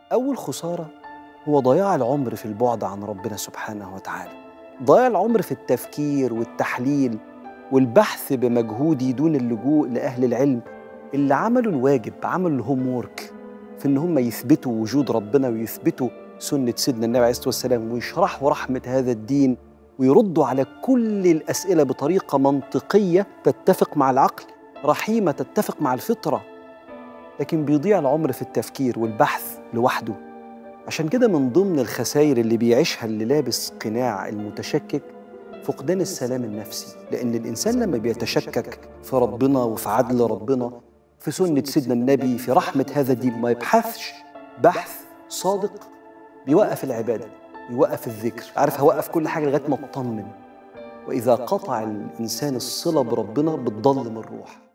أول خسارة هو ضياع العمر في البعد عن ربنا سبحانه وتعالى ضياع العمر في التفكير والتحليل والبحث بمجهودي دون اللجوء لأهل العلم اللي عملوا الواجب عملوا الهوم وورك في إن هم يثبتوا وجود ربنا ويثبتوا سنة سيدنا النبي عليه الصلاة والسلام ويشرحوا رحمة هذا الدين ويردوا على كل الأسئلة بطريقة منطقية تتفق مع العقل رحيمة تتفق مع الفطرة لكن بيضيع العمر في التفكير والبحث لوحده عشان كده من ضمن الخسائر اللي بيعيشها اللي لابس قناع المتشكك فقدان السلام النفسي لأن الإنسان لما بيتشكك في ربنا وفي عدل ربنا في سنة سيدنا النبي في رحمة هذا الدين ما يبحثش بحث صادق بيوقف العبادة يوقف الذكر عارف هوقف كل حاجة لغاية ما اطمن وإذا قطع الإنسان الصلة بربنا بتضلم الروح